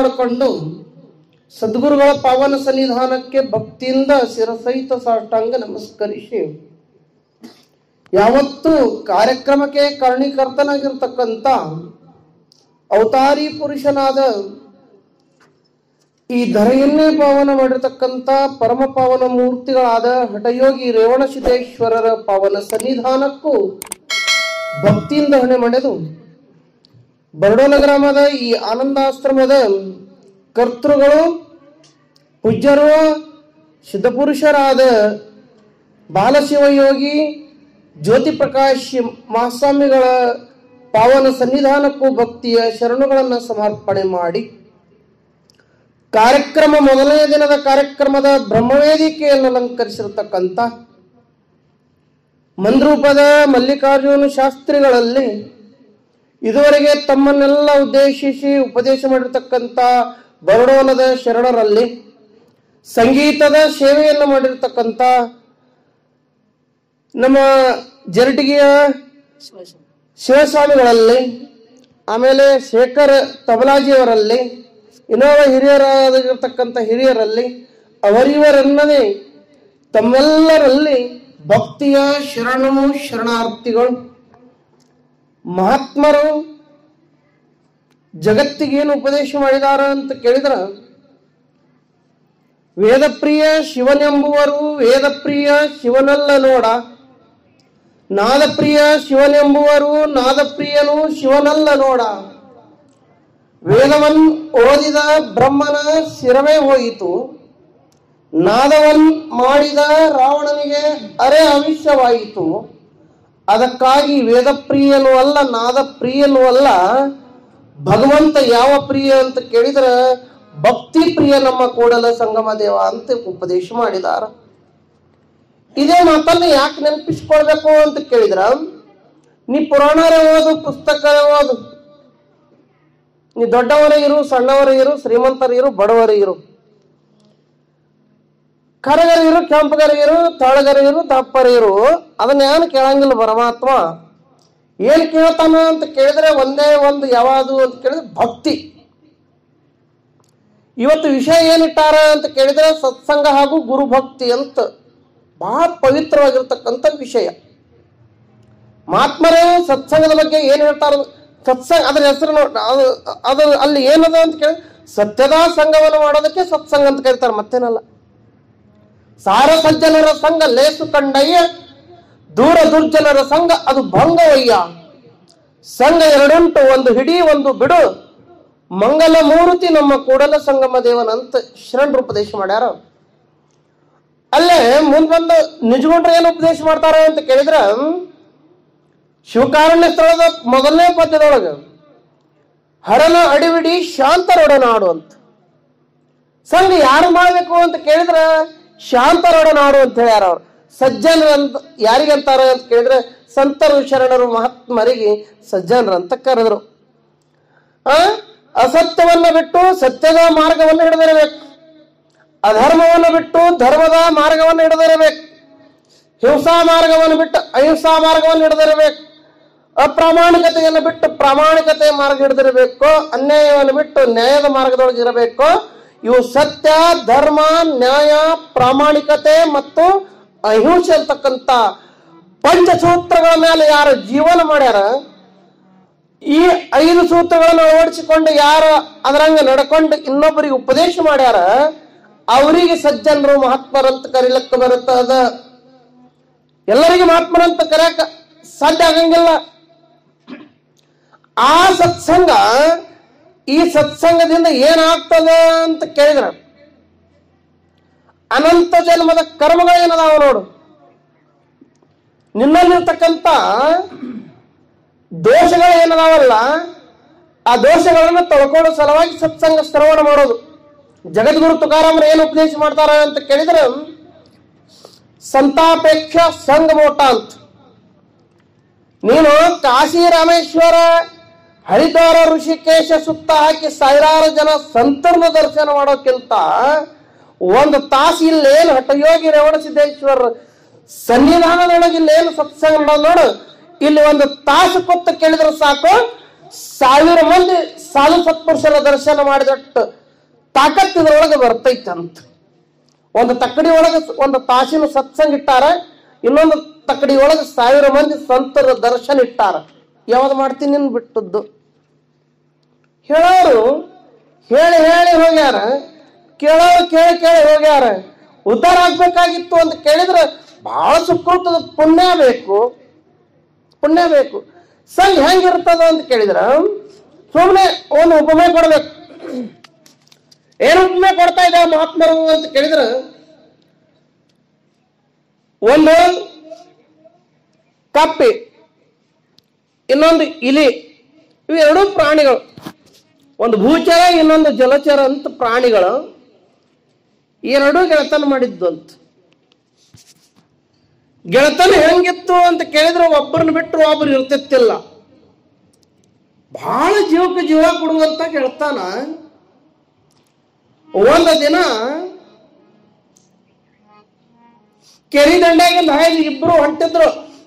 ಮಾಡಿಕೊಂಡು ಸದ್ಗುರುಗಳ ಪಾವನ ಸನ್ನಿಧಾನಕ್ಕೆ ಭಕ್ತಿಯಿಂದ ಶಿರಸಹಿತ ಸಾಷ್ಟಾಂಗ ನಮಸ್ಕರಿಸಿ ಯಾವತ್ತು ಕಾರ್ಯಕ್ರಮಕ್ಕೆ ಕಾರಣೀಕರ್ತನಾಗಿರ್ತಕ್ಕಂಥ ಅವತಾರಿ ಪುರುಷನಾದ ಈ ಧರೆಯನ್ನೇ ಪಾವನ ಮಾಡಿರ್ತಕ್ಕಂಥ ಪರಮ ಪಾವನ ಮೂರ್ತಿಗಳಾದ ಹಠಯೋಗಿ ರೇವಣಸಿದ್ದೇಶ್ವರರ ಪಾವನ ಸನ್ನಿಧಾನಕ್ಕೂ ಭಕ್ತಿಯಿಂದ ಹೊಣೆ ಮಾಡಿದು ಬರಡೋಲ ಗ್ರಾಮದ ಈ ಆನಂದಾಶ್ರಮದ ಕರ್ತೃಗಳು ಪೂಜ್ಯರು ಸಿದ್ಧಪುರುಷರಾದ ಬಾಲಶಿವಯೋಗಿ ಜ್ಯೋತಿ ಪ್ರಕಾಶ್ ಮಹಾಸ್ವಾಮಿಗಳ ಪಾವನ ಸನ್ನಿಧಾನಕ್ಕೂ ಭಕ್ತಿಯ ಶರಣುಗಳನ್ನು ಸಮರ್ಪಣೆ ಮಾಡಿ ಕಾರ್ಯಕ್ರಮ ಮೊದಲನೇ ದಿನದ ಕಾರ್ಯಕ್ರಮದ ಬ್ರಹ್ಮವೇದಿಕೆಯನ್ನು ಅಲಂಕರಿಸಿರತಕ್ಕಂಥ ಮಂದ್ರೂಪದ ಮಲ್ಲಿಕಾರ್ಜುನ ಶಾಸ್ತ್ರಿಗಳಲ್ಲಿ ಇದುವರೆಗೆ ತಮ್ಮನ್ನೆಲ್ಲ ಉದ್ದೇಶಿಸಿ ಉಪದೇಶ ಮಾಡಿರ್ತಕ್ಕಂಥ ಬರಡೋಲದ ಶರಣರಲ್ಲಿ ಸಂಗೀತದ ಸೇವೆಯನ್ನು ಮಾಡಿರ್ತಕ್ಕಂಥ ನಮ್ಮ ಜರಟಗಿಯ ಶಿವಸ್ವಾಮಿಗಳಲ್ಲಿ ಆಮೇಲೆ ಶೇಖರ್ ತಬಲಾಜಿಯವರಲ್ಲಿ ಇನ್ನೋರ್ವ ಹಿರಿಯರಾಗಿರ್ತಕ್ಕಂಥ ಹಿರಿಯರಲ್ಲಿ ಅವರಿವರೆನ್ನದೇ ತಮ್ಮೆಲ್ಲರಲ್ಲಿ ಭಕ್ತಿಯ ಶರಣು ಶರಣಾರ್ಥಿಗಳು ಮಹಾತ್ಮರು ಜಗತ್ತಿಗೇನು ಉಪದೇಶ ಮಾಡಿದಾರ ಅಂತ ಕೇಳಿದ್ರ ವೇದಪ್ರಿಯ ಶಿವನೆಂಬುವರು ವೇದಪ್ರಿಯ ಶಿವನಲ್ಲ ನೋಡ ನಾದಪ್ರಿಯ ಶಿವನೆಂಬುವರು ನಾದಪ್ರಿಯನು ಶಿವನಲ್ಲ ನೋಡ ವೇದವನ್ ಓದಿದ ಬ್ರಹ್ಮನ ಶಿರವೇ ಹೋಯಿತು ನಾದವನ್ ಮಾಡಿದ ರಾವಣನಿಗೆ ಅರೆ ಅವಿಷ್ಯವಾಯಿತು ಅದಕ್ಕಾಗಿ ವೇದಪ್ರಿಯನೂ ಅಲ್ಲ ನಾದಪ್ರಿಯನೂ ಅಲ್ಲ ಭಗವಂತ ಯಾವ ಪ್ರಿಯ ಅಂತ ಕೇಳಿದ್ರ ಭಕ್ತಿ ಪ್ರಿಯ ನಮ್ಮ ಕೂಡಲ ಸಂಗಮ ದೇವ ಅಂತ ಉಪದೇಶ ಮಾಡಿದಾರ ಇದೇ ಮಾತನ್ನ ಯಾಕೆ ನೆನಪಿಸ್ಕೊಳ್ಬೇಕು ಅಂತ ಕೇಳಿದ್ರ ನೀ ಪುರಾಣರೇ ಓದು ಪುಸ್ತಕ ಓದು ನೀ ದೊಡ್ಡವರೇ ಇರು ಸಣ್ಣವರೇ ಇರು ಶ್ರೀಮಂತರು ಇರು ಬಡವರು ಇರು ಕರಗರ ಇರು ಕೆಂಪಗರ ಇರು ತಳಗರ ಇರು ದಪ್ಪರ ಇರು ಅದನ್ನ ಏನು ಕೇಳಂಗಿಲ್ಲ ಪರಮಾತ್ಮ ಏನ್ ಕೇಳ್ತಾನ ಅಂತ ಕೇಳಿದ್ರೆ ಒಂದೇ ಒಂದು ಯಾವುದು ಅಂತ ಕೇಳಿದ್ರೆ ಭಕ್ತಿ ಇವತ್ತು ವಿಷಯ ಏನಿಟ್ಟಾರ ಅಂತ ಕೇಳಿದ್ರೆ ಸತ್ಸಂಗ ಹಾಗೂ ಗುರುಭಕ್ತಿ ಅಂತ ಬಹಳ ಪವಿತ್ರವಾಗಿರ್ತಕ್ಕಂಥ ವಿಷಯ ಮಹಾತ್ಮರೇ ಸತ್ಸಂಗದ ಬಗ್ಗೆ ಏನ್ ಹೇಳ್ತಾರ ಸತ್ಸಂಗ ಅದ್ರ ಹೆಸರು ನೋಡ್ ಅದು ಅದು ಅಲ್ಲಿ ಏನದ ಅಂತ ಕೇಳಿ ಸತ್ಯದ ಸಂಘವನ್ನು ಮಾಡೋದಕ್ಕೆ ಸತ್ಸಂಗ ಅಂತ ಕರೀತಾರೆ ಮತ್ತೇನಲ್ಲ ಸಾರ ಸಜ್ಜನರ ಸಂಘ ಲೇಸು ಕಂಡಯ್ಯ ದೂರ ದುರ್ಜನರ ಸಂಘ ಅದು ಭಂಗವಯ್ಯ ಸಂಘ ಎರಡುಂಟು ಒಂದು ಹಿಡಿ ಒಂದು ಬಿಡು ಮಂಗಲ ಮೂರ್ತಿ ನಮ್ಮ ಕೂಡಲ ಸಂಗಮ ದೇವನಂತ ಶರಣರು ಉಪದೇಶ ಮಾಡ್ಯಾರ ಅಲ್ಲೇ ಮುಂದ್ ಬಂದು ನಿಜಗೊಂಡ್ರೆ ಏನು ಉಪದೇಶ ಮಾಡ್ತಾರ ಅಂತ ಕೇಳಿದ್ರ ಶಿವಕಾರಣ್ಯ ಸ್ಥಳದ ಮೊದಲನೇ ಪದ್ಯದೊಳಗ ಹರನ ಅಡಿವಿಡಿ ಶಾಂತರೊಡನಾಡು ಅಂತ ಸಂಘ ಯಾರು ಮಾಡಬೇಕು ಅಂತ ಕೇಳಿದ್ರ ಶಾಂತರೊಡನಾಡು ಅಂತ ಹೇಳ್ಯಾರ ಅವ್ರು ಸಜ್ಜನರು ಅಂತ ಯಾರಿಗಂತಾರ ಅಂತ ಕೇಳಿದ್ರೆ ಸಂತರು ಶರಣರು ಮಹಾತ್ಮರಿಗೆ ಸಜ್ಜನರು ಅಂತ ಕರೆದ್ರು ಆ ಅಸತ್ಯವನ್ನ ಬಿಟ್ಟು ಸತ್ಯದ ಮಾರ್ಗವನ್ನು ಹಿಡಿದಿರಬೇಕು ಅಧರ್ಮವನ್ನು ಬಿಟ್ಟು ಧರ್ಮದ ಮಾರ್ಗವನ್ನು ಹಿಡಿದಿರಬೇಕು ಹಿಂಸಾ ಮಾರ್ಗವನ್ನು ಬಿಟ್ಟು ಅಹಿಂಸಾ ಮಾರ್ಗವನ್ನು ಹಿಡಿದಿರಬೇಕು ಅಪ್ರಾಮಾಣಿಕತೆಯನ್ನು ಬಿಟ್ಟು ಪ್ರಾಮಾಣಿಕತೆ ಮಾರ್ಗ ಹಿಡಿದಿರಬೇಕು ಅನ್ಯಾಯವನ್ನು ಬಿಟ್ಟು ನ್ಯಾಯದ ಮಾರ್ಗದೊಳಗೆ ಇರಬೇಕು ಇವು ಸತ್ಯ ಧರ್ಮ ನ್ಯಾಯ ಪ್ರಾಮಾಣಿಕತೆ ಮತ್ತು ಅಹಿಂಸೆ ಅಂತಕ್ಕಂಥ ಪಂಚಸೂತ್ರಗಳ ಮೇಲೆ ಯಾರು ಜೀವನ ಮಾಡ್ಯಾರ ಈ ಐದು ಸೂತ್ರಗಳನ್ನು ಅಳವಡಿಸಿಕೊಂಡು ಯಾರು ಅದರಂಗ ನಡ್ಕೊಂಡು ಇನ್ನೊಬ್ಬರಿಗೆ ಉಪದೇಶ ಮಾಡ್ಯಾರ ಅವರಿಗೆ ಸಜ್ಜನರು ಮಹಾತ್ಮರಂತ ಕರೀಲಕ್ಕ ಬರುತ್ತದ ಎಲ್ಲರಿಗೆ ಮಹಾತ್ಮರಂತ ಕರೆಯಕ ಸಾಧ್ಯ ಆಗಂಗಿಲ್ಲ ಆ ಸತ್ಸಂಗ ಈ ಸತ್ಸಂಗದಿಂದ ಏನಾಗ್ತದ ಅಂತ ಕೇಳಿದ್ರ ಅನಂತ ಜನ್ಮದ ಕರ್ಮಗಳು ಏನದಾವ ನೋಡು ನಿನ್ನಲ್ಲಿರ್ತಕ್ಕಂಥ ದೋಷಗಳು ಏನದಾವಲ್ಲ ಆ ದೋಷಗಳನ್ನು ತೊಳ್ಕೊಳ್ಳೋ ಸಲುವಾಗಿ ಸತ್ಸಂಗ ಶ್ರವಣ ಮಾಡೋದು ಜಗದ್ಗುರು ತುಕಾರಾಮರು ಏನು ಉಪದೇಶ ಮಾಡ್ತಾರ ಅಂತ ಕೇಳಿದ್ರೆ ಸಂತಾಪೇಕ್ಷ ಸಂಗಮೋಟ ಅಂತ ನೀನು ಕಾಶಿ ರಾಮೇಶ್ವರ ಹರಿದ್ವಾರ ಋಷಿಕೇಶ ಸುತ್ತ ಹಾಕಿ ಸಾವಿರಾರು ಜನ ಸಂತರ್ನ ದರ್ಶನ ಮಾಡೋಕ್ಕಿಂತ ಒಂದು ತಾಸು ಇಲ್ಲೇನು ಹಠಯೋಗಿ ರೇವಣ ಸಿದ್ದೇಶ್ವರ ಸನ್ನಿಧಾನದೊಳಗೆ ಇಲ್ಲೇನು ಸತ್ಸಂಗ ಮಾಡೋದು ನೋಡು ಇಲ್ಲಿ ಒಂದು ತಾಸು ಕೊತ್ತು ಕೇಳಿದ್ರೆ ಸಾಕು ಸಾವಿರ ಮಂದಿ ಸಾಧು ಸತ್ಪುರುಷರ ದರ್ಶನ ಮಾಡಿದಟ್ಟು ತಾಕತ್ ಇದ್ರೊಳಗೆ ಬರ್ತೈತಂತ ಒಂದು ತಕ್ಕಡಿ ಒಳಗೆ ಒಂದು ತಾಸಿನ ಸತ್ಸಂಗ ಇಟ್ಟಾರ ಇನ್ನೊಂದು ತಕ್ಕಡಿ ಒಳಗೆ ಸಾವಿರ ಮಂದಿ ಸಂತರ ದರ್ಶನ ಇಟ್ಟಾರ ಯಾವ್ದು ಮಾಡ್ತೀನಿ ನಿನ್ ಬಿಟ್ಟದ್ದು ಹೇಳೋರು ಹೇಳಿ ಹೇಳಿ ಹೋಗ್ಯಾರ ಕೇಳೋರು ಕೇಳಿ ಕೇಳಿ ಹೋಗ್ಯಾರ ಉದ್ಧಾರ ಆಗ್ಬೇಕಾಗಿತ್ತು ಅಂತ ಕೇಳಿದ್ರೆ ಬಹಳ ಸುಕೃತದ ಪುಣ್ಯ ಬೇಕು ಪುಣ್ಯ ಬೇಕು ಸಂಘ ಹೆಂಗಿರ್ತದ ಅಂತ ಕೇಳಿದ್ರ ಸುಮ್ಮನೆ ಒಂದು ಉಪಮೆ ಕೊಡ್ಬೇಕು ಏನು ಉಪಮೆ ಕೊಡ್ತಾ ಇದ್ದ ಮಹಾತ್ಮರು ಅಂತ ಕೇಳಿದ್ರ ಒಂದು ಕಪ್ಪಿ ಇನ್ನೊಂದು ಇಲಿ ಇವು ಎರಡೂ ಪ್ರಾಣಿಗಳು ಒಂದು ಭೂಚರ ಇನ್ನೊಂದು ಜಲಚರ ಅಂತ ಪ್ರಾಣಿಗಳು ಈ ಎರಡೂ ಗೆಳತನ ಮಾಡಿದ್ದು ಅಂತ ಗೆಳತನ ಹೆಂಗಿತ್ತು ಅಂತ ಕೇಳಿದ್ರೆ ಒಬ್ಬರನ್ನ ಬಿಟ್ಟರು ಒಬ್ರು ಇರ್ತಿತ್ತಿಲ್ಲ ಬಹಳ ಜೀವಕ್ಕೆ ಜೀವ ಕೊಡುವಂತ ಗೆಳತನ ಒಂದು ದಿನ ಕೆರಿ ದಂಡೆಗಿಂದ ಹಾಯ್ದು ಇಬ್ರು ಹೊಂಟಿದ್ರು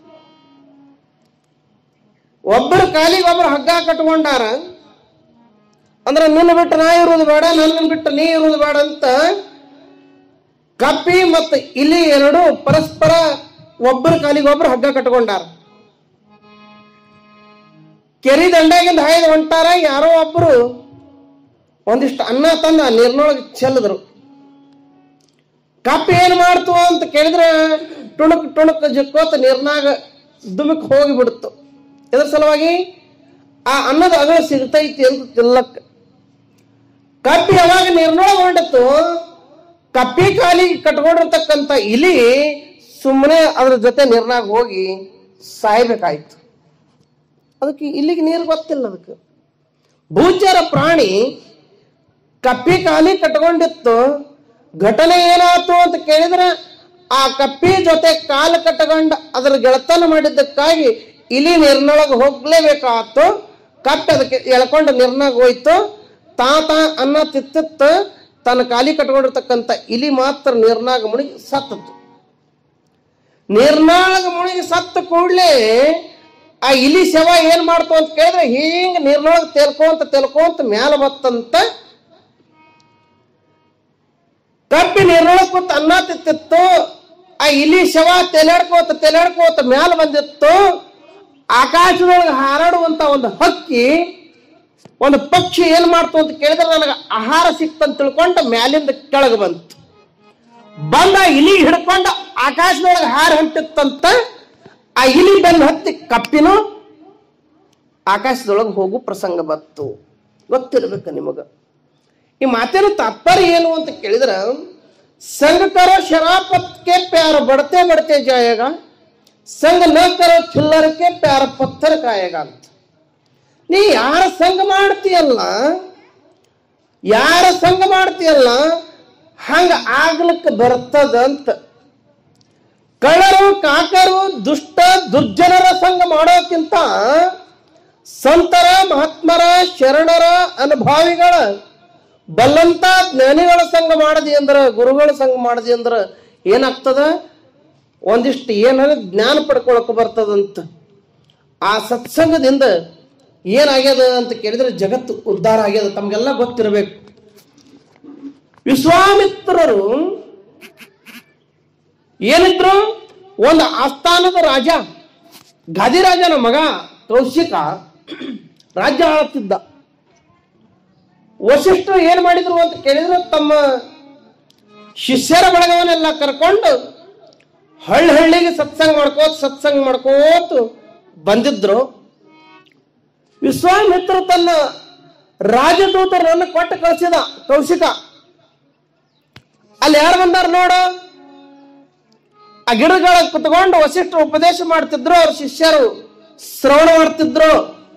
ಒಬ್ಬರು ಕಾಲಿಗೆ ಒಬ್ರು ಹಗ್ಗ ಕಟ್ಕೊಂಡಾರ ಅಂದ್ರೆ ನಿನ್ನ ಬಿಟ್ಟು ನಾ ಇರುವುದು ಬೇಡ ನನ್ನ ಬಿಟ್ಟು ನೀ ಇರುವುದು ಬೇಡ ಅಂತ ಕಪ್ಪಿ ಮತ್ತು ಇಲಿ ಎರಡು ಪರಸ್ಪರ ಒಬ್ಬರ ಕಾಲಿಗೆ ಒಬ್ರು ಹಗ್ಗ ಕಟ್ಕೊಂಡಾರ ಕೆರಿ ದಂಡೆಗಿಂದ ಹಾಯ್ದು ಹೊಂಟಾರ ಯಾರೋ ಒಬ್ರು ಒಂದಿಷ್ಟು ಅನ್ನ ತಂದ ಆ ನೀರಿನೊಳಗೆ ಚೆಲ್ಲಿದ್ರು ಕಪ್ಪಿ ಏನ್ ಮಾಡ್ತು ಅಂತ ಕೇಳಿದ್ರೆ ಟುಣುಕ್ ಟುಣುಕ್ ಜಿಕ್ಕೋತ ನೀರ್ನಾಗ ದುಮಕ್ ಹೋಗಿ ಬಿಡ್ತು ಇದ್ರ ಸಲುವಾಗಿ ಆ ಅನ್ನದ ಅಗಳ ಸಿಗ್ತೈತಿ ಅಂತ ತಿಲ್ಲಕ್ ಕಪ್ಪಿ ಯಾವಾಗ ನೀರ್ನೊಳಗೆ ಹೊಂಡಿತ್ತು ಕಪ್ಪಿ ಕಾಲಿಗೆ ಕಟ್ಕೊಂಡಿರ್ತಕ್ಕಂಥ ಇಲಿ ಸುಮ್ಮನೆ ಅದ್ರ ಜೊತೆ ನೀರ್ನಾಗ ಹೋಗಿ ಸಾಯ್ಬೇಕಾಯ್ತು ಅದಕ್ಕೆ ಇಲ್ಲಿಗೆ ನೀರು ಗೊತ್ತಿಲ್ಲ ಅದಕ್ಕೆ ಭೂಚರ ಪ್ರಾಣಿ ಕಪ್ಪಿ ಕಾಲಿ ಕಟ್ಕೊಂಡಿತ್ತು ಘಟನೆ ಏನಾಯ್ತು ಅಂತ ಕೇಳಿದ್ರೆ ಆ ಕಪ್ಪಿ ಜೊತೆ ಕಾಲು ಕಟ್ಟಗೊಂಡು ಅದ್ರ ಗೆಳತನ ಮಾಡಿದ್ದಕ್ಕಾಗಿ ಇಲಿ ನೀರಿನೊಳಗೆ ಹೋಗ್ಲೇಬೇಕಾತು ಕಪ್ಪಿ ಅದಕ್ಕೆ ಎಳ್ಕೊಂಡು ನೀರ್ನಾಗ ಹೋಯ್ತು ತಾ ತಾ ಅನ್ನ ತಿತ್ತಿತ್ತ ತನ್ನ ಕಾಲಿ ಕಟ್ಕೊಂಡಿರ್ತಕ್ಕಂಥ ಇಲಿ ಮಾತ್ರ ನೀರ್ನಾಗ ಮುಳುಗಿ ಸತ್ತತ್ತು ನೀರ್ನಾಗ ಮುಳುಗಿ ಸತ್ತ ಕೂಡ್ಲೆ ಆ ಇಲಿ ಶವ ಏನ್ ಮಾಡ್ತು ಅಂತ ಕೇಳಿದ್ರೆ ಹಿಂಗ ನೀರ್ನೊಳಗೆ ತೇಲ್ಕೊಂತ ತೇಲ್ಕೊಂತ ಮ್ಯಾಲ ಬತ್ತಂತ ಕಪ್ಪಿ ನೀರ್ನೊಳಗೆ ಕೂತ್ ಅನ್ನ ತಿತ್ತಿತ್ತು ಆ ಇಲಿ ಶವ ತೆಲಾಡ್ಕೋತ ತೆಲಾಡ್ಕೋತ ಮ್ಯಾಲ ಬಂದಿತ್ತು ಆಕಾಶದೊಳಗೆ ಹಾರಾಡುವಂತ ಒಂದು ಹಕ್ಕಿ ಒಂದು ಪಕ್ಷಿ ಏನ್ ಮಾಡ್ತು ಅಂತ ಕೇಳಿದ್ರೆ ನನಗೆ ಆಹಾರ ಸಿಕ್ತಂತ ತಿಳ್ಕೊಂಡು ಮ್ಯಾಲಿಂದ ಕೆಳಗೆ ಬಂತು ಬಂದ ಇಲಿ ಹಿಡ್ಕೊಂಡು ಆಕಾಶದೊಳಗೆ ಹಾರ ಹೊಂಟಿತ್ತಂತ ಆ ಇಲಿ ಬೆನ್ನು ಹತ್ತಿ ಕಪ್ಪಿನು ಆಕಾಶದೊಳಗೆ ಹೋಗು ಪ್ರಸಂಗ ಬಂತು ಗೊತ್ತಿರ್ಬೇಕು ನಿಮಗ ಈ ಮಾತಿನ ತಾತ್ಪರ್ಯ ಏನು ಅಂತ ಕೇಳಿದ್ರ ಸಂಘ ಕರೋ ಶರಾಪತ್ಕೆ ಪ್ಯಾರ ಬಡತೆ ಬಡತೆ ಜಾಯಗ ಸಂಘ ನ ಕರೋ ಚಿಲ್ಲರಕ್ಕೆ ಪ್ಯಾರ ಪತ್ಥರ ಕಾಯಗ ಅಂತ ನೀ ಯಾರ ಸಂಘ ಮಾಡ್ತೀಯಲ್ಲ ಯಾರ ಸಂಘ ಮಾಡ್ತೀಯಲ್ಲ ಹಂಗ ಆಗ್ಲಿಕ್ಕೆ ಬರ್ತದ ಅಂತ ಕಳ್ಳರು ಕಾಕರು ದುಷ್ಟ ದುರ್ಜನರ ಸಂಘ ಮಾಡೋಕ್ಕಿಂತ ಸಂತರ ಮಹಾತ್ಮರ ಶರಣರ ಅನುಭಾವಿಗಳ ಬಲ್ಲಂತ ಜ್ಞಾನಿಗಳ ಸಂಘ ಮಾಡದಿ ಅಂದ್ರ ಗುರುಗಳ ಸಂಘ ಮಾಡದಿ ಅಂದ್ರ ಏನಾಗ್ತದ ಒಂದಿಷ್ಟು ಏನಾರ ಜ್ಞಾನ ಪಡ್ಕೊಳಕ್ ಬರ್ತದಂತ ಆ ಸತ್ಸಂಗದಿಂದ ಏನಾಗ್ಯದ ಅಂತ ಕೇಳಿದ್ರೆ ಜಗತ್ತು ಉದ್ಧಾರ ಆಗ್ಯದ ತಮ್ಗೆಲ್ಲ ಗೊತ್ತಿರಬೇಕು ವಿಶ್ವಾಮಿತ್ರರು ಏನಿದ್ರು ಒಂದು ಆಸ್ಥಾನದ ರಾಜ ಗಾದಿರಾಜನ ಮಗ ಕೌಶಿಕ ರಾಜ್ಯ ಆಳುತ್ತಿದ್ದ ವಶಿಷ್ಠರು ಏನ್ ಮಾಡಿದ್ರು ಅಂತ ಕೇಳಿದ್ರೆ ತಮ್ಮ ಶಿಷ್ಯರ ಬಳಗವನ್ನೆಲ್ಲ ಕರ್ಕೊಂಡು ಹಳ್ಳಿ ಹಳ್ಳಿಗೆ ಸತ್ಸಂಗ ಮಾಡ್ಕೋತ ಸತ್ಸಂಗ ಮಾಡ್ಕೋತ ಬಂದಿದ್ರು ವಿಶ್ವಾಮಿತ್ರ ತನ್ನ ರಾಜದೂತರನ್ನು ಕೊಟ್ಟು ಕಳಿಸಿದ ಕೌಶಿಕ ಅಲ್ಲಿ ಯಾರು ಬಂದಾರ ನೋಡು ಆ ಗಿಡಗಳ ಕುತ್ಕೊಂಡು ವಸಿಷ್ಠರು ಉಪದೇಶ ಮಾಡ್ತಿದ್ರು ಅವ್ರ ಶಿಷ್ಯರು ಶ್ರವಣ ಮಾಡ್ತಿದ್ರು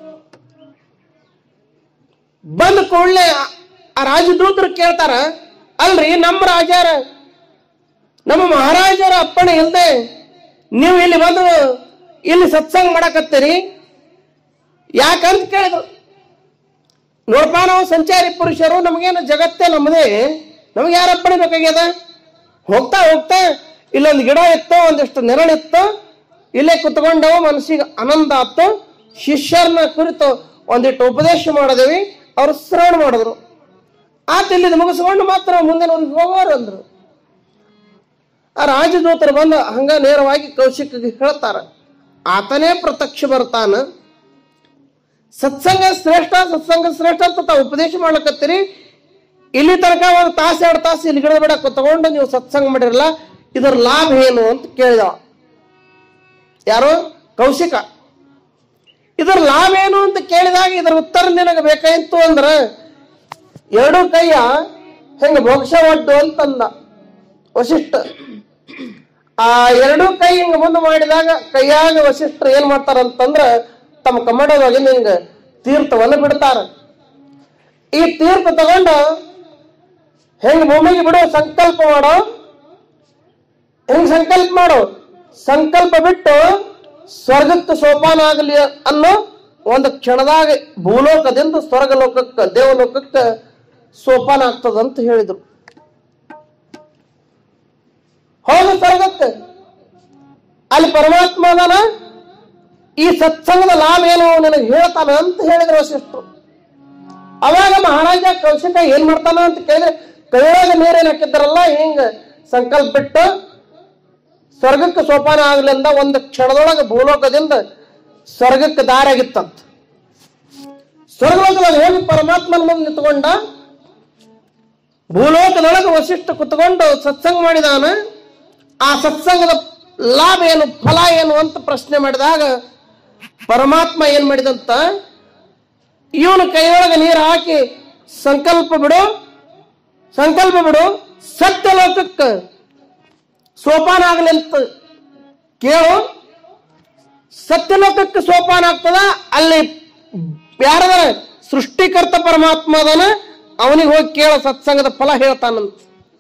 ಬಂದ ಕೂಡಲೇ ಆ ರಾಜದೂತರು ಕೇಳ್ತಾರ ಅಲ್ರಿ ನಮ್ಮ ರಾಜಾರ ನಮ್ಮ ಮಹಾರಾಜರ ಅಪ್ಪಣೆ ಇಲ್ದೆ ನೀವು ಇಲ್ಲಿ ಬಂದು ಇಲ್ಲಿ ಸತ್ಸಂಗ ಮಾಡಕತ್ತೀರಿ ಯಾಕಂತ ಕೇಳಿದ್ರು ನೋಡಪ್ಪ ನಾವು ಸಂಚಾರಿ ಪುರುಷರು ನಮಗೇನು ಜಗತ್ತೇ ನಮ್ಮದೇ ನಮಗೆ ಯಾರ ಅಪ್ಪಣೆ ಬೇಕಾಗ್ಯದ ಹೋಗ್ತಾ ಹೋಗ್ತಾ ಇಲ್ಲೊಂದು ಗಿಡ ಇತ್ತು ಒಂದಿಷ್ಟು ನೆರಳಿತ್ತು ಇಲ್ಲೇ ಕುತ್ಕೊಂಡವು ಮನಸ್ಸಿಗೆ ಆನಂದ ಆತು ಶಿಷ್ಯರನ್ನ ಕುರಿತು ಒಂದಿಟ್ಟು ಉಪದೇಶ ಮಾಡಿದೇವಿ ಅವ್ರು ಶ್ರವಣ ಮಾಡಿದ್ರು ಆತ ಇಲ್ಲಿದ ಮುಗಿಸ್ಕೊಂಡು ಮಾತ್ರ ಮುಂದಿನ ಊರಿಗೆ ಹೋಗೋರು ಅಂದ್ರು ಆ ರಾಜದೂತರು ಬಂದು ಹಂಗ ನೇರವಾಗಿ ಕೌಶಿಕಿಗೆ ಹೇಳ್ತಾರ ಆತನೇ ಪ್ರತ್ಯಕ್ಷ ಬರ್ತಾನ ಸತ್ಸಂಗ ಶ್ರೇಷ್ಠ ಸತ್ಸಂಗ ಶ್ರೇಷ್ಠ ಅಂತ ತಾವು ಉಪದೇಶ ಮಾಡ್ಲಕತ್ತೀರಿ ಇಲ್ಲಿ ತನಕ ಒಂದು ತಾಸು ಎರಡು ತಾಸು ಇಲ್ಲಿ ಗಿಡದ ಬಿಡ ತಗೊಂಡು ನೀವು ಸತ್ಸಂಗ ಮಾಡಿರಲ್ಲ ಇದರ ಲಾಭ ಏನು ಅಂತ ಕೇಳಿದವ ಯಾರು ಕೌಶಿಕ ಇದರ ಲಾಭ ಏನು ಅಂತ ಕೇಳಿದಾಗ ಇದರ ಉತ್ತರ ನಿನಗೆ ಬೇಕಾಯಿತು ಅಂದ್ರ ಎರಡು ಕೈಯ ಹೆಂಗ ಮೋಕ್ಷ ಒಡ್ಡು ಅಂತಂದ ವಶಿಷ್ಠ ಆ ಎರಡೂ ಕೈ ಹಿಂಗ ಮುಂದೆ ಮಾಡಿದಾಗ ಕೈಯಾಗ ವಶಿಷ್ಠರು ಏನ್ ಮಾಡ್ತಾರ ಅಂತಂದ್ರ ತಮ್ಮ ಕಮ್ಮಡದೊಳಗಿಂದ ಹಿಂಗ ತೀರ್ಥವನ್ನು ಬಿಡ್ತಾರ ಈ ತೀರ್ಥ ತಗೊಂಡು ಹೆಂಗ್ ಭೂಮಿಗೆ ಬಿಡು ಸಂಕಲ್ಪ ಮಾಡೋ ಹೆಂಗ್ ಸಂಕಲ್ಪ ಮಾಡು ಸಂಕಲ್ಪ ಬಿಟ್ಟು ಸ್ವರ್ಗಕ್ಕೆ ಸೋಪಾನ ಆಗಲಿ ಅನ್ನೋ ಒಂದು ಕ್ಷಣದಾಗ ಭೂಲೋಕದಿಂದ ಸ್ವರ್ಗ ಲೋಕಕ್ಕೆ ದೇವಲೋಕಕ್ಕೆ ಸೋಪಾನ ಆಗ್ತದಂತ ಹೇಳಿದ್ರು ಹೋಗು ಸ್ವರ್ಗಕ್ಕೆ ಅಲ್ಲಿ ಪರಮಾತ್ಮ ಅದಾನ ಈ ಸತ್ಸಂಗದ ಲಾಭ ಏನು ನನಗೆ ಹೇಳ್ತಾನ ಅಂತ ಹೇಳಿದ್ರು ವಸಿಷ್ಠರು ಅವಾಗ ಮಹಾರಾಜ ಕೌಶಿಕ ಏನ್ ಮಾಡ್ತಾನ ಅಂತ ಕೇಳಿದ್ರೆ ಕೈಯೊಳಗ ನೀರೇನ್ ಹಾಕಿದ್ದಾರಲ್ಲ ಹಿಂಗ ಸಂಕಲ್ಪ ಬಿಟ್ಟು ಸ್ವರ್ಗಕ್ಕೆ ಸೋಪಾನ ಆಗ್ಲಿಂದ ಒಂದು ಕ್ಷಣದೊಳಗೆ ಭೂಲೋಕದಿಂದ ಸ್ವರ್ಗಕ್ಕೆ ದಾರಾಗಿತ್ತಂತ ಸ್ವರ್ಗಲೋಕದೊಳಗೆ ಹೋಗಿ ಪರಮಾತ್ಮನ ಮುಂದೆ ನಿಂತ್ಕೊಂಡ ಭೂಲೋಕದೊಳಗೆ ವಸಿಷ್ಠ ಕುತ್ಕೊಂಡು ಸತ್ಸಂಗ ಮಾಡಿದಾನ ಆ ಸತ್ಸಂಗದ ಲಾಭ ಏನು ಫಲ ಏನು ಅಂತ ಪ್ರಶ್ನೆ ಮಾಡಿದಾಗ ಪರಮಾತ್ಮ ಏನ್ ಮಾಡಿದಂತ ಇವನು ಕೈಯೊಳಗೆ ನೀರು ಹಾಕಿ ಸಂಕಲ್ಪ ಬಿಡು ಸಂಕಲ್ಪ ಬಿಡು ಸತ್ಯಲೋಕಕ್ಕೆ ಸೋಪಾನ ಆಗಲಿ ಅಂತ ಕೇಳು ಸತ್ಯಲೋಕಕ್ಕೆ ಸೋಪಾನ ಆಗ್ತದ ಅಲ್ಲಿ ಯಾರದ ಸೃಷ್ಟಿಕರ್ತ ಪರಮಾತ್ಮ ಅದಾನ ಅವನಿಗೆ ಹೋಗಿ ಕೇಳ ಸತ್ಸಂಗದ ಫಲ ಹೇಳ್ತಾನಂತ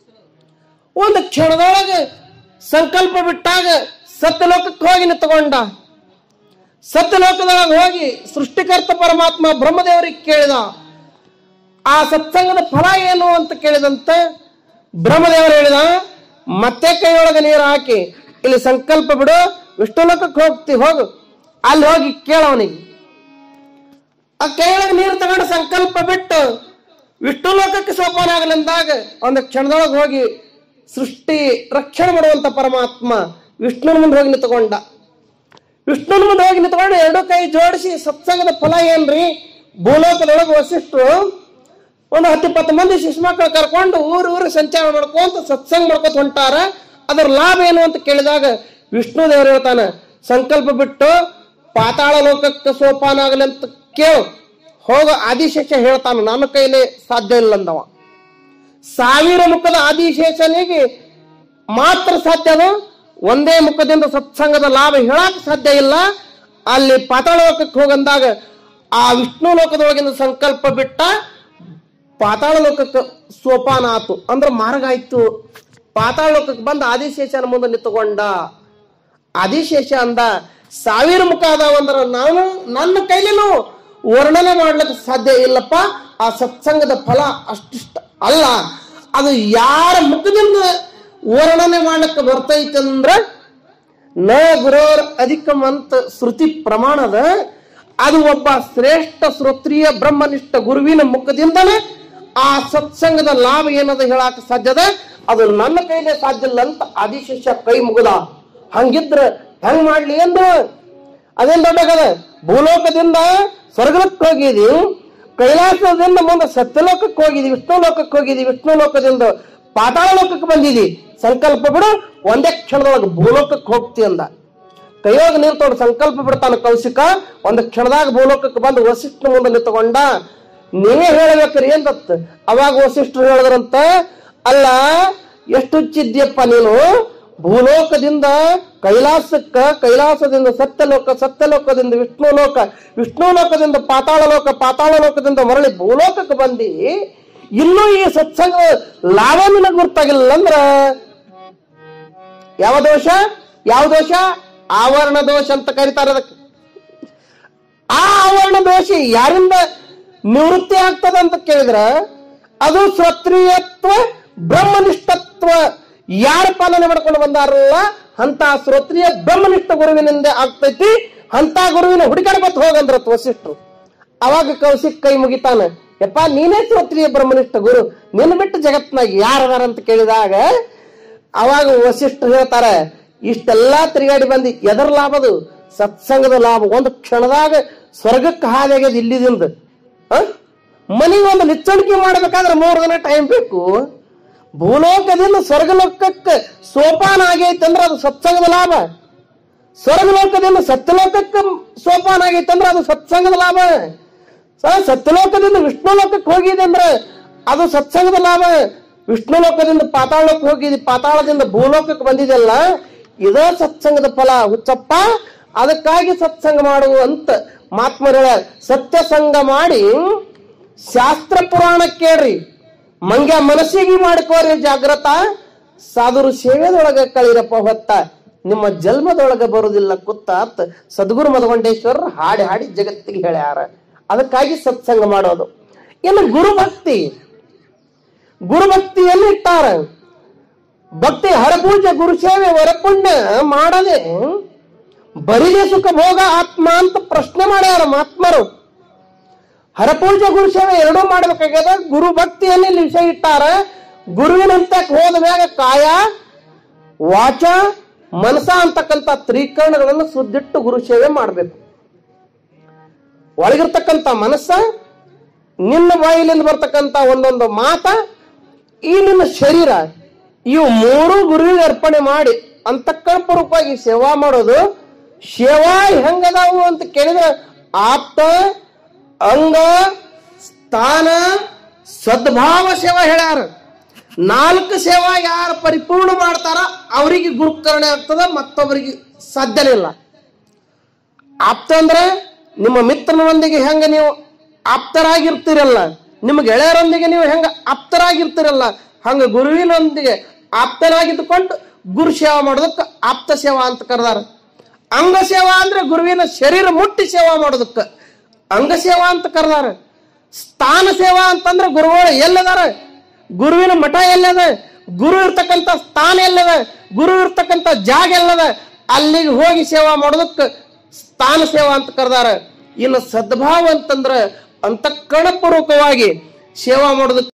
ಒಂದು ಕ್ಷಣದೊಳಗೆ ಸಂಕಲ್ಪ ಬಿಟ್ಟಾಗ ಸತ್ಯಲೋಕಕ್ಕೆ ಹೋಗಿ ನಿಂತುಕೊಂಡ ಸತ್ಯಲೋಕದೊಳಗೆ ಹೋಗಿ ಸೃಷ್ಟಿಕರ್ತ ಪರಮಾತ್ಮ ಬ್ರಹ್ಮದೇವರಿಗೆ ಕೇಳಿದ ಆ ಸತ್ಸಂಗದ ಫಲ ಏನು ಅಂತ ಕೇಳಿದಂತ ಬ್ರಹ್ಮದೇವರು ಹೇಳಿದ ಮತ್ತೆ ಕೈಯೊಳಗೆ ನೀರು ಹಾಕಿ ಇಲ್ಲಿ ಸಂಕಲ್ಪ ಬಿಡು ವಿಷ್ಣು ಲೋಕಕ್ಕೆ ಹೋಗ್ತಿ ಹೋಗು ಅಲ್ಲಿ ಹೋಗಿ ಕೇಳವನಿಗೆ ಆ ಕೈಯೊಳಗೆ ನೀರು ತಗೊಂಡು ಸಂಕಲ್ಪ ಬಿಟ್ಟು ವಿಷ್ಣು ಲೋಕಕ್ಕೆ ಸೋಪಾನ ಆಗಲೆಂದಾಗ ಒಂದು ಕ್ಷಣದೊಳಗೆ ಹೋಗಿ ಸೃಷ್ಟಿ ರಕ್ಷಣೆ ಮಾಡುವಂತ ಪರಮಾತ್ಮ ವಿಷ್ಣುನ ಮುಂದೆ ಹೋಗಿ ನಿಂತುಕೊಂಡ ವಿಷ್ಣುನ ಮುಂದೆ ಹೋಗಿ ನಿಂತ್ಕೊಂಡು ಎರಡು ಕೈ ಜೋಡಿಸಿ ಸತ್ಸಂಗದ ಫಲ ಏನ್ರಿ ಭೂಲೋಕದೊಳಗೆ ವಸಿಷ್ಠರು ಒಂದು ಹತ್ತು ಇಪ್ಪತ್ತು ಮಂದಿ ಶಿಶುಮಕ್ಕಳು ಕರ್ಕೊಂಡು ಊರು ಊರು ಸಂಚಾರ ಮಾಡ್ಕೊಂತ ಸತ್ಸಂಗ ಮಾಡ್ಕೊತ ಹೊಂಟಾರ ಅದರ ಲಾಭ ಏನು ಅಂತ ಕೇಳಿದಾಗ ವಿಷ್ಣು ದೇವರು ಹೇಳ್ತಾನೆ ಸಂಕಲ್ಪ ಬಿಟ್ಟು ಪಾತಾಳ ಲೋಕಕ್ಕೆ ಸೋಪಾನ ಆಗಲಿ ಅಂತ ಕೇಳು ಹೋಗ ಆದಿಶೇಷ ಹೇಳ್ತಾನ ನನ್ನ ಕೈಲಿ ಸಾಧ್ಯ ಇಲ್ಲ ಅಂದವ ಸಾವಿರ ಮುಖದ ಆದಿಶೇಷನಿಗೆ ಮಾತ್ರ ಸಾಧ್ಯ ಅದು ಒಂದೇ ಮುಖದಿಂದ ಸತ್ಸಂಗದ ಲಾಭ ಹೇಳಕ್ ಸಾಧ್ಯ ಇಲ್ಲ ಅಲ್ಲಿ ಪಾತಾಳ ಲೋಕಕ್ಕೆ ಹೋಗಂದಾಗ ಆ ವಿಷ್ಣು ಲೋಕದೊಳಗಿನ ಸಂಕಲ್ಪ ಬಿಟ್ಟ ಪಾತಾಳ ಲೋಕಕ್ಕೆ ಸೋಪಾನ ಆತು ಅಂದ್ರೆ ಮಾರ್ಗ ಆಯ್ತು ಪಾತಾಳ ಲೋಕಕ್ಕೆ ಬಂದ ಆದಿಶೇಷನ ಮುಂದೆ ನಿಂತುಕೊಂಡ ಆದಿಶೇಷ ಅಂದ ಸಾವಿರ ಮುಖ ಅದಾವಂದ್ರ ನಾನು ನನ್ನ ಕೈಲಿನೂ ವರ್ಣನೆ ಮಾಡ್ಲಿಕ್ಕೆ ಸಾಧ್ಯ ಇಲ್ಲಪ್ಪ ಆ ಸತ್ಸಂಗದ ಫಲ ಅಷ್ಟಿಷ್ಟ ಅಲ್ಲ ಅದು ಯಾರ ಮುಖದಿಂದ ವರ್ಣನೆ ಮಾಡ್ಲಿಕ್ಕೆ ಬರ್ತೈತಂದ್ರ ನ ಗುರೋರ್ ಅಧಿಕಂ ಅಂತ ಶ್ರುತಿ ಪ್ರಮಾಣದ ಅದು ಒಬ್ಬ ಶ್ರೇಷ್ಠ ಶ್ರೋತ್ರಿಯ ಬ್ರಹ್ಮನಿಷ್ಠ ಗುರುವಿನ ಮುಖದಿಂದಲೇ ಆ ಸತ್ಸಂಗದ ಲಾಭ ಏನದ ಹೇಳಕ್ ಸಾಧ್ಯದ ಅದು ನನ್ನ ಕೈಲೇ ಸಾಧ್ಯ ಇಲ್ಲ ಅಂತ ಆದಿಶೇಷ ಕೈ ಮುಗದ ಹಂಗಿದ್ರ ಹೆಂಗ್ ಮಾಡ್ಲಿ ಎಂದು ಅದೇನ್ ದೊಡ್ಡಗದ ಭೂಲೋಕದಿಂದ ಸ್ವರ್ಗಕ್ಕೆ ಹೋಗಿದಿ ಕೈಲಾಸದಿಂದ ಮುಂದೆ ಸತ್ಯಲೋಕಕ್ಕೆ ಹೋಗಿದಿ ವಿಷ್ಣು ಲೋಕಕ್ಕೆ ಹೋಗಿದಿ ವಿಷ್ಣು ಲೋಕದಿಂದ ಪಾತಾಳ ಲೋಕಕ್ಕೆ ಬಂದಿದಿ ಸಂಕಲ್ಪ ಬಿಡು ಒಂದೇ ಕ್ಷಣದೊಳಗೆ ಭೂಲೋಕಕ್ಕೆ ಹೋಗ್ತಿ ಅಂದ ಕೈಯೋಗ ನೀರು ತೊಗೊಂಡು ಸಂಕಲ್ಪ ಬಿಡ್ತಾನ ಕೌಶಿಕ ಒಂದು ಕ್ಷಣದಾಗ ಭೂಲೋಕಕ್ಕೆ ಬಂದು ವಸಿಷ್ಠ ಮುಂದೆ ನಿಂತುಕೊಂಡ ನೀವೇ ಹೇಳ್ಬೇಕ್ರಿ ಏನ್ದತ್ ಅವಾಗ ವಸಿಷ್ಠರು ಹೇಳಿದ್ರಂತ ಅಲ್ಲ ಎಷ್ಟು ಹುಚ್ಚಿದ್ಯಪ್ಪ ನೀನು ಭೂಲೋಕದಿಂದ ಕೈಲಾಸಕ್ಕ ಕೈಲಾಸದಿಂದ ಸತ್ಯಲೋಕ ಸತ್ಯಲೋಕದಿಂದ ವಿಷ್ಣು ಲೋಕ ವಿಷ್ಣು ಲೋಕದಿಂದ ಪಾತಾಳ ಲೋಕ ಪಾತಾಳ ಲೋಕದಿಂದ ಮರಳಿ ಭೂಲೋಕಕ್ಕೆ ಬಂದಿ ಇನ್ನೂ ಈ ಸತ್ಸಂಗ ಲಾಭ ನಿನಗೆ ಗೊತ್ತಾಗಿಲ್ಲ ಅಂದ್ರ ಯಾವ ದೋಷ ಯಾವ ದೋಷ ಆವರಣ ದೋಷ ಅಂತ ಕರೀತಾರೆ ಅದಕ್ಕೆ ಆ ಆವರಣ ದೋಷ ಯಾರಿಂದ ನಿವೃತ್ತಿ ಆಗ್ತದ ಅಂತ ಕೇಳಿದ್ರ ಅದು ಶ್ರೋತ್ರಿಯತ್ವ ಬ್ರಹ್ಮನಿಷ್ಠತ್ವ ಯಾರು ಪಾಲನೆ ಮಾಡ್ಕೊಂಡು ಬಂದಾರಲ್ಲ ಅಂತ ಶ್ರೋತ್ರಿಯ ಬ್ರಹ್ಮನಿಷ್ಠ ಗುರುವಿನಿಂದ ಆಗ್ತೈತಿ ಅಂತ ಗುರುವಿನ ಹುಡುಕಾಡ್ಕೊತ ಹೋಗಂದ್ರ ವಸಿಷ್ಠರು ಅವಾಗ ಕೌಶಿಕ್ ಕೈ ಮುಗಿತಾನ ಯಪ್ಪ ನೀನೇ ಶ್ರೋತ್ರಿಯ ಬ್ರಹ್ಮನಿಷ್ಠ ಗುರು ನಿನ್ನ ಬಿಟ್ಟು ಜಗತ್ನಾಗ ಯಾರದಾರ ಅಂತ ಕೇಳಿದಾಗ ಅವಾಗ ವಸಿಷ್ಠರು ಹೇಳ್ತಾರೆ ಇಷ್ಟೆಲ್ಲಾ ತಿರುಗಾಡಿ ಬಂದಿ ಎದರ ಲಾಭದು ಸತ್ಸಂಗದ ಲಾಭ ಒಂದು ಕ್ಷಣದಾಗ ಸ್ವರ್ಗಕ್ಕೆ ಹಾದಿಯಾಗ್ಯದ ಇಲ್ಲಿದಿಂದ ಆ? ಮನೆಗೆ ಒಂದು ನಿಚ್ಚಣಿಕೆ ಮಾಡ್ಬೇಕಾದ್ರೆ ಮೂರು ದಿನ ಟೈಮ್ ಬೇಕು ಭೂಲೋಕದಿಂದ ಸ್ವರ್ಗಲೋಕಕ್ಕೆ ಸೋಪಾನ ಆಗೈತೆ ಅಂದ್ರೆ ಅದು ಸತ್ಸಂಗದ ಲಾಭ ಸ್ವರ್ಗಲೋಕದಿಂದ ಸತ್ಯಲೋಕಕ್ಕೆ ಸೋಪಾನ ಆಗೈತೆ ಅಂದ್ರೆ ಅದು ಸತ್ಸಂಗದ ಲಾಭ ಸ- ಸತ್ಯಲೋಕದಿಂದ ವಿಷ್ಣು ಲೋಕಕ್ಕೆ ಹೋಗಿದೆ ಅಂದ್ರೆ ಅದು ಸತ್ಸಂಗದ ಲಾಭ ವಿಷ್ಣು ಲೋಕದಿಂದ ಪಾತಾಳಕ್ಕೆ ಹೋಗಿದಿ ಪಾತಾಳದಿಂದ ಭೂಲೋಕಕ್ಕೆ ಬಂದಿದೆಲ್ಲ ಇದ ಸತ್ಸಂಗದ ಫಲ ಹುಚ್ಚಪ್ಪ ಅದಕ್ಕಾಗಿ ಸತ್ಸಂಗ ಮಾಡುವ ಅಂತ ಮಾತ್ಮರ ಸತ್ಯ ಸಂಗ ಮಾಡಿ ಶಾಸ್ತ್ರ ಪುರಾಣ ಕೇಳ್ರಿ ಮಂಗ್ಯ ಮನಸ್ಸಿಗೆ ಮಾಡ್ಕೋರಿ ಜಾಗ್ರತ ಸಾಧುರು ಸೇವೆದೊಳಗ ಕಳಿರಪ್ಪ ಹೊತ್ತ ನಿಮ್ಮ ಜನ್ಮದೊಳಗ ಬರುವುದಿಲ್ಲ ಕುತ್ತ ಅಂತ ಸದ್ಗುರು ಮಧುಗೊಂಡೇಶ್ವರರು ಹಾಡಿ ಹಾಡಿ ಜಗತ್ತಿಗೆ ಹೇಳ್ಯಾರ ಅದಕ್ಕಾಗಿ ಸತ್ಸಂಗ ಮಾಡೋದು ಇನ್ನು ಗುರುಭಕ್ತಿ ಗುರುಭಕ್ತಿಯಲ್ಲಿ ಇಟ್ಟಾರ ಭಕ್ತಿ ಹರಪೂಜೆ ಗುರು ಸೇವೆ ವರಪುಣ್ಯ ಮಾಡದೆ ಬರಿದೆ ಸುಖ ಭೋಗ ಆತ್ಮ ಅಂತ ಪ್ರಶ್ನೆ ಮಾಡ್ಯಾರ ಮಹಾತ್ಮರು ಹರಪೂಜೆ ಗುರು ಸೇವೆ ಎರಡೂ ಮಾಡ್ಬೇಕಾಗ್ಯದ ಗುರು ಭಕ್ತಿಯಲ್ಲಿ ಇಲ್ಲಿ ವಿಷಯ ಇಟ್ಟಾರ ಗುರುವಿನಂತ ಹೋದ ಮ್ಯಾಗ ಕಾಯ ವಾಚ ಮನಸ ಅಂತಕ್ಕಂಥ ತ್ರಿಕರಣಗಳನ್ನು ಸುದ್ದಿಟ್ಟು ಗುರು ಸೇವೆ ಮಾಡಬೇಕು ಒಳಗಿರ್ತಕ್ಕಂಥ ಮನಸ್ಸ ನಿನ್ನ ಬಾಯಿಲಿಂದ ಬರ್ತಕ್ಕಂಥ ಒಂದೊಂದು ಮಾತ ಈ ನಿನ್ನ ಶರೀರ ಇವು ಮೂರು ಗುರುವಿಗೆ ಅರ್ಪಣೆ ಮಾಡಿ ಅಂತಃಕರಣಪೂರ್ವಕವಾಗಿ ಸೇವಾ ಮಾಡೋದು ಸೇವಾ ಹೆಂಗದಾವು ಅಂತ ಕೇಳಿದ್ರೆ ಆಪ್ತ ಅಂಗ ಸ್ಥಾನ ಸದ್ಭಾವ ಸೇವಾ ಹೇಳ್ಯಾರ ನಾಲ್ಕು ಸೇವಾ ಯಾರು ಪರಿಪೂರ್ಣ ಮಾಡ್ತಾರ ಅವರಿಗೆ ಗುರುಕರಣೆ ಆಗ್ತದ ಮತ್ತೊಬ್ಬರಿಗೆ ಸಾಧ್ಯನೇ ಇಲ್ಲ ಆಪ್ತ ಅಂದ್ರೆ ನಿಮ್ಮ ಮಿತ್ರನೊಂದಿಗೆ ಹೆಂಗ ನೀವು ಆಪ್ತರಾಗಿರ್ತೀರಲ್ಲ ನಿಮ್ಮ ಗೆಳೆಯರೊಂದಿಗೆ ನೀವು ಹೆಂಗ ಆಪ್ತರಾಗಿರ್ತೀರಲ್ಲ ಹಂಗ ಗುರುವಿನೊಂದಿಗೆ ಆಪ್ತನಾಗಿದ್ದುಕೊಂಡು ಗುರು ಸೇವಾ ಮಾಡೋದಕ್ಕೆ ಆಪ್ತ ಸೇವಾ ಅಂತ ಕರೆದಾರ ಅಂಗ ಸೇವಾ ಅಂದ್ರೆ ಗುರುವಿನ ಶರೀರ ಮುಟ್ಟಿ ಸೇವಾ ಮಾಡೋದಕ್ಕೆ ಅಂಗ ಸೇವಾ ಅಂತ ಕರೆದಾರ ಸ್ಥಾನ ಸೇವಾ ಅಂತಂದ್ರೆ ಗುರುಗಳು ಎಲ್ಲದಾರ ಗುರುವಿನ ಮಠ ಎಲ್ಲದ ಗುರು ಇರ್ತಕ್ಕಂಥ ಸ್ಥಾನ ಎಲ್ಲದ ಗುರು ಇರ್ತಕ್ಕಂಥ ಜಾಗ ಎಲ್ಲದ ಅಲ್ಲಿಗೆ ಹೋಗಿ ಸೇವಾ ಮಾಡೋದಕ್ಕೆ ಸ್ಥಾನ ಸೇವಾ ಅಂತ ಕರೆದಾರ ಇನ್ನು ಸದ್ಭಾವ ಅಂತಂದ್ರ ಅಂತಃಕರಣಪೂರ್ವಕವಾಗಿ ಸೇವಾ ಮಾಡೋದಕ್ಕೆ